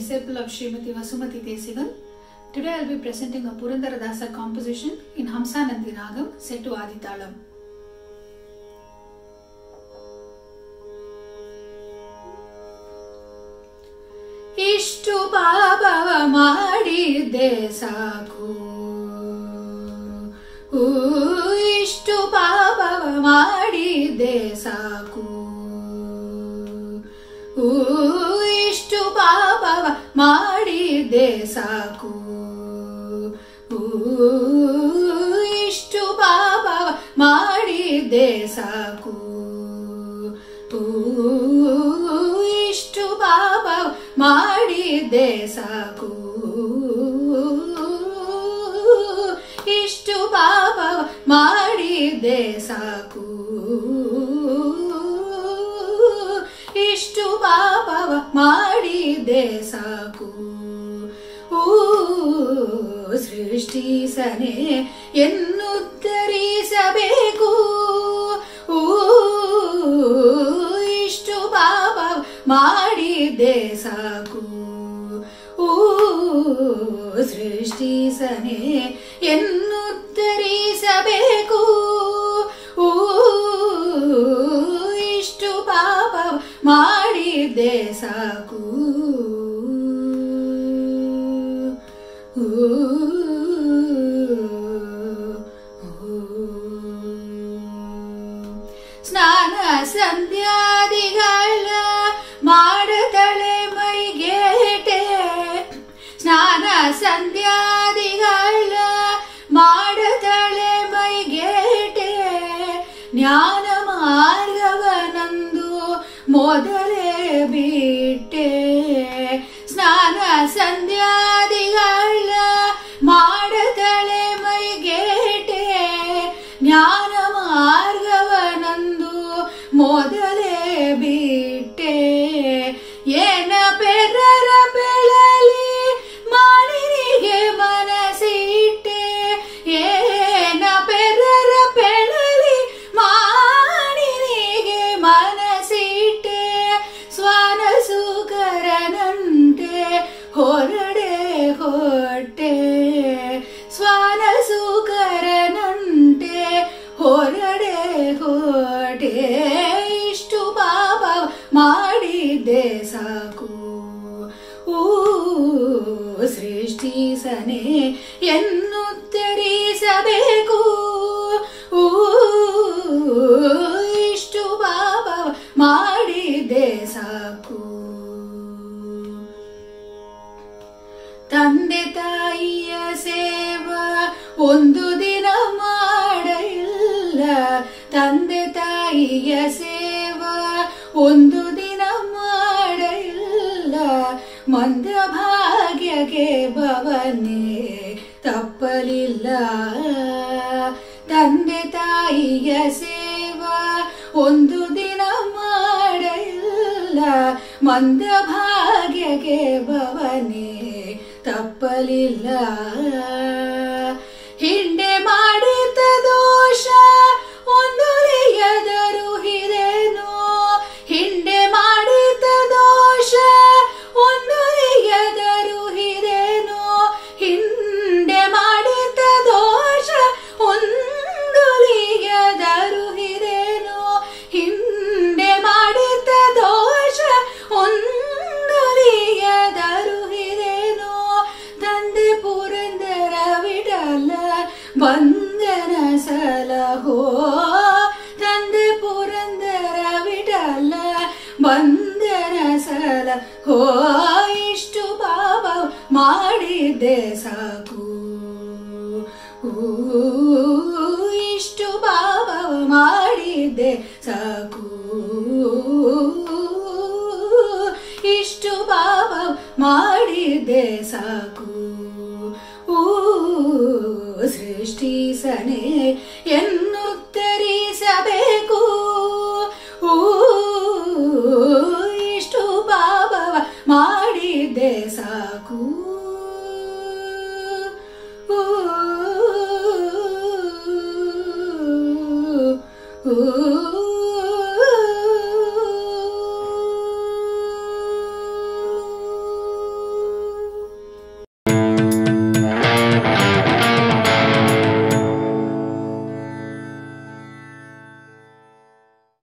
disciple of Srimati Vasumati Desigan. Today I will be presenting a Purandara Dasa composition in Hamsanandi Ragam set to Aditalam. ಇಷ್ಟು ಪಾಪವ ಮಾಡಿದ್ದೆ ಸಾಕು ಊ, ಇಷ್ಟು ಪಾಪವ ಮಾಡಿದ್ದೆ ಸಾಕು ಊ, ಇಷ್ಟು ಪಾಪವ ಮಾಡಿದ್ದೆ ಸಾಕು ಊ, ಇಷ್ಟು ಪಾಪವ ಮಾಡಿದ್ದೆ ಸಾಕು ಊ, ಇಷ್ಟು ಪಾಪವ ಮಾಡಿದ್ದೆ ಸಾಕು ಇಷ್ಟು ಪಾಪವ ಮಾಡಿದ್ದೆ ಸಾಕು ಇಷ್ಟು ಪಾಪವ ಮಾಡಿದ್ದೆ ಸಾಕು ಊ ಸೃಷ್ಟಿಸನೆ ಎನ್ನುತ್ತರಿಸಬೇಕು ಊ ಇಷ್ಟು ಪಾಪ ಮಾಡಿದ್ದೆ ಸಾಕು ಊ ಸೃಷ್ಟಿಸನೆ ಎನ್ನುತ್ತರಿಸಬೇಕು ಊ ಇಷ್ಟು ಪಾಪ ಮಾಡಿದ್ದೆ ಸಾಕು ಊ, ಸ್ನಾನ ಸಂಧ್ಯಾದಿಗಳ ಮಾಡತಳೆ ಮೈಗೇಟೆ ಸ್ನಾನ ಸಂಧ್ಯಾದಿಗಳ ಮಾಡತಳೆ ಮೈಗೇಟೆ ಜ್ಞಾನ ಮಾರ್ಗವನಂದು ಮೊದಲೇ ಬಿಟ್ಟೆ ಸ್ನಾನ ಸಂಧ್ಯಾದಿಗಳ ಮಾಡತಳೆ ಮೈಗೇಟೆ ಜ್ಞಾನ ಮಾರ್ಗವನಂದು ಮೊದಲೇ ಬಿಟ್ಟೆ ಏನ ಪೆರರ ಬೆಳಲಿ ಮಾಣಿನಿಗೆ ಮನಸಿಟ್ಟೆ ಏನ ಪೆರರ ಬೆಳಲಿ ಮಾಣಿನಿಗೆ ಮನಸಿಟ್ಟೆ ಸ್ವಾನ ಸುಕರನಂತೆ ಹೊರಡೆ ಹೊಟ್ಟೆ ಸ್ವಾನ ಸುಕರನಂತೆ ಹೊರಡೆ ಹೊಟ್ಟೆ ಇಷ್ಟು ಪಾಪ ಮಾಡಿದ್ದೆ ಸಾಕು ಊ ಸೃಷ್ಟಿಸನೆ ಎನ್ನುತ್ತರಿಸಬೇಕು ಊ ಇಷ್ಟು ಪಾಪ ಮಾಡಿದ್ದೆ ಸಾಕು ತಂದೆ ತಾಯಿಯ ಸೇವ ಒಂದು ದಿನ ಮಾಡಲ್ಲ ತಂದೆ ತಾಯಿಯ ಸೇವ ಒಂದು ದಿನ ಮಾಡಲ್ಲ ಮಂದ ಭಾಗ್ಯಗೆ ಭವನೆ ತಪ್ಪಲಿಲ್ಲ ತಂದೆ ತಾಯಿಯ ಸೇವ ಒಂದು ದಿನ ಮಾಡಲ್ಲ ಮಂದ ಭಾಗ್ಯಗೆ ಭವನೆ ತಪ್ಪಲಿಲ್ಲ ಹಿಂಡೆ ಮಾಡಿದ ದೋಷ ಒಂದು ಎದರು ಹಿರೇನು ಹಿಂಡೆ ಮಾಡಿದ ದೋಷ ಒಂದು ಎದರು ಹಿರೇನು ಹಿಂಡೆ ಮಾಡಿದ ದೋಷ ಒಂದು ಎದರು ಹಿರೇನು ಹಿಂಡೆ ಮಾಡಿದ ದೋಷ ಒಂದು ಎದರು ಹಿರೇನು ತಂದೆ ಪುರಂದರ ವಿಡಲ ಬಂಧನ ಸಲಹೋ ತಂದೆ ಪುರಂದರ ವಿಡಲ ಬಂಧನ ಸಲಹೋ ಇಷ್ಟು ಪಾಪ ಮಾಡಿದ್ದೆ ಸಾಕು ಊ, ಇಷ್ಟು ಪಾಪ ಮಾಡಿದ್ದೆ ಸಾಕು ಇಷ್ಟು ಪಾಪ ಮಾಡಿದ್ದೆ ಸಾಕು ಊ ಸೃಷ್ಟಿಸನೆ ಎನ್ನುತ್ತರಿಸಬೇಕು ಊ ಇಷ್ಟು ಪಾಪವ ಮಾಡಿದ್ದೆ ಸಾಕು